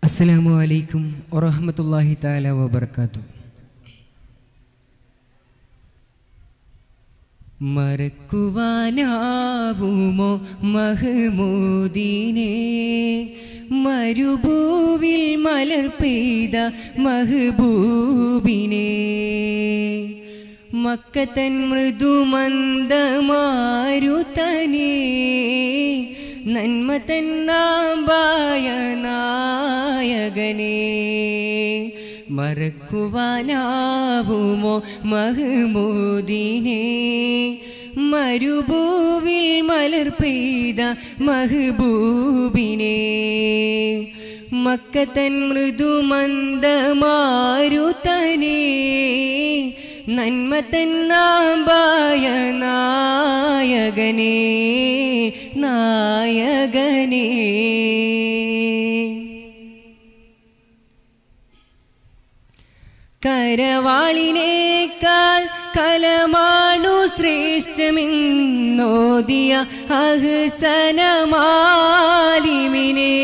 അസ്സലാമു അലൈക്കും വറഹ്മത്തുള്ളാഹി തആല വബർക്കാത്തു മറക്കുവാനാവുമോ മഹ്മൂദിനെ മരുഭൂവിൽ മലർ പെയ്ത മഹബൂബിനെ മക്കത്തൻ മൃദുമന്ദമാരുതനെ നന്മ തന്നാമ്പായ നായകനെ മറക്കുവാനാവുമോ മഹ്മൂദിനെ മരുഭൂവിൽ മലർ പെയ്ത മഹബൂബിനെ മക്കത്തൻ മൃദുമന്ദമാരുതനെ നന്മ തന്നാമ്പായ നായകനെ നായകനെ കരവാളിനേക്കാൾ കലമാണു ശ്രേഷ്ഠമെന്നോദിയ അഹ്സനമാലിമിനെ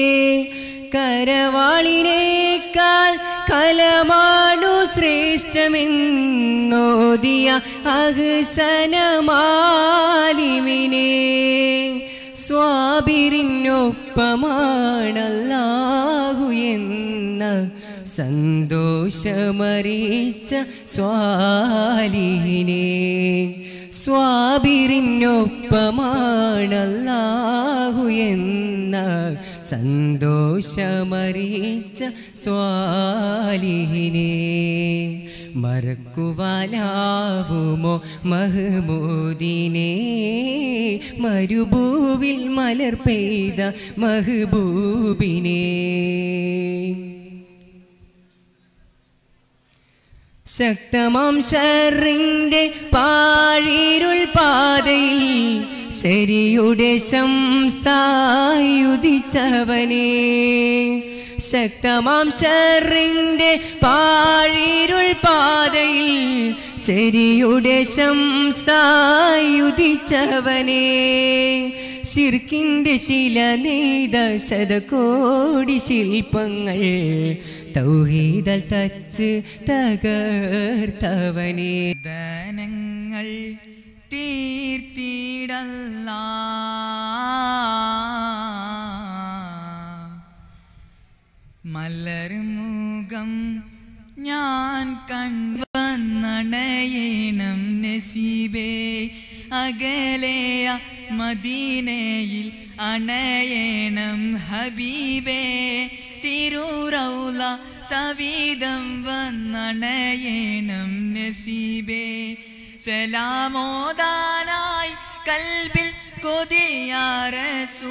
കരവാളിനേക്കാൾ കലമാണു ശ്രേഷ്ഠമെന്നോദിയ അഹ്സനമാലിമിനെ സ്വാബിരിനൊപ്പമാണല്ലാഹു എന്ന സന്തോഷമറിയിച്ച സ്വാലിഹിനെ സ്വാബിരിനൊപ്പമാണല്ലാഹു എന്ന സന്തോഷമറിയിച്ച സ്വാലിഹിനെ മറക്കുവാനാവുമോ മഹ്മൂദിനെ മരുഭൂവിൽ മലർ പെയ്ത മഹബൂബിനെ ശക്തമാം ഷറിൻ്റെ പാഴിരുൾ പാതയിൽ ശരിയുടെ ശംസായുദിച്ചവനെ ശക്തമാം ഷറിൻ്റെ പാഴിരുൾ പാതയിൽ ശരിയുടെ ശംസായുദിച്ചവനെ ശിർക്കിൻ്റെ ശില നെയ്ത ശതകോടി ശില്പങ്ങൾ തൗഹീദൽ തച്ച് തകർത്തവനെ ദനങ്ങൾ തീർത്തിടല്ല മലർമുഖം ഞാൻ കൺവന്നണയണം നസീബേ അകലെയ മദീനയിൽ അണയണം ഹബീബേ തിരൂറൗല സവീതം വന്നണയണം നസീബേ സലാമോദാനായി കൽബിൽ കൊതിയാറസൂ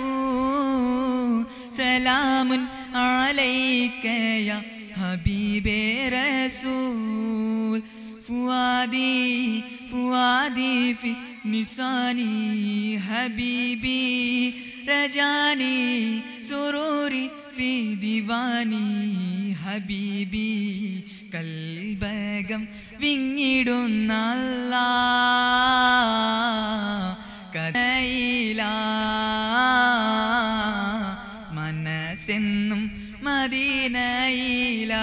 സലാമുൻ അലൈക്കയ ഹബീബേ റസൂൽ ഫുവാദി ഫുവാദി ഫി നിസാനി ഹബീബി രജാനി സുറൂരി ഫി ദിവാനി ഹബീബി കൽബകം വിങ്ങിടുന്നല്ല കഥയില മനസ്സെന്നും മദീനയില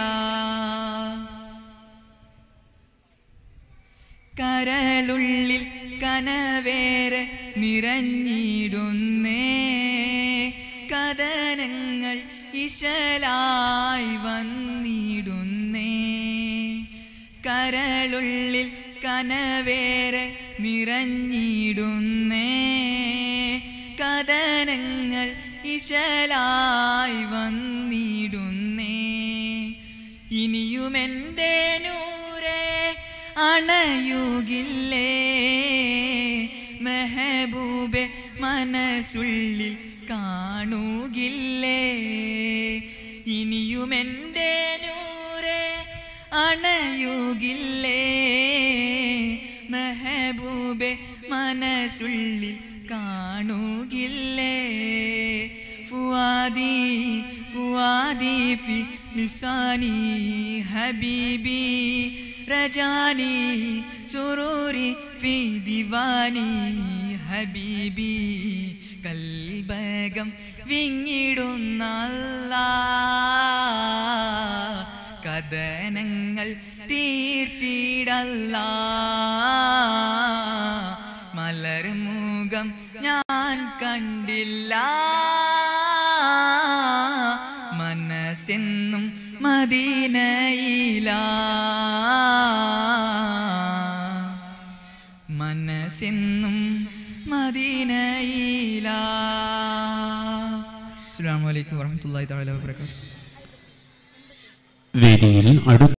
കരളുള്ളിൽ കനവേറെ നിറഞ്ഞിടുന്നേ കഥനങ്ങൾ ഇശലായി വന്നിടുന്നേ കരളുള്ളിൽ കനവേറെ നിറഞ്ഞിടുന്നേ കഥനങ്ങൾ ഇശലായി വന്നിടുന്നേ ഇനിയുമെൻ്റെ നൂരെ അണയുകില്ലേ മെഹബൂബെ മനസ്സുള്ളിൽ കാണുകില്ലേ ഇനിയുമെൻ്റെ നൂരെ അണയുകില്ലേ മെഹബൂബെ മനസ്സുള്ളിൽ കാണുകില്ലേ ഫുവാദി ഫുവാദി ഫി ലിസാനി ഹബീബി രജാനി സുറൂരി ഫി ദിവാനി ഹബീബി കൽബകം വിങ്ങിടുന്നല്ല കഥനങ്ങൾ തീർത്തിടല്ല മലർമുഖം ഞാൻ കണ്ടില്ല മനസ്സെന്നും മദീനയില മനസ്സെന്നും മദീനയില അസ്സലാമു അലൈക്കും വറഹ്മത്തുള്ളാഹി തആല വബറകാതുഹു വേദിയിൽ അടുത്ത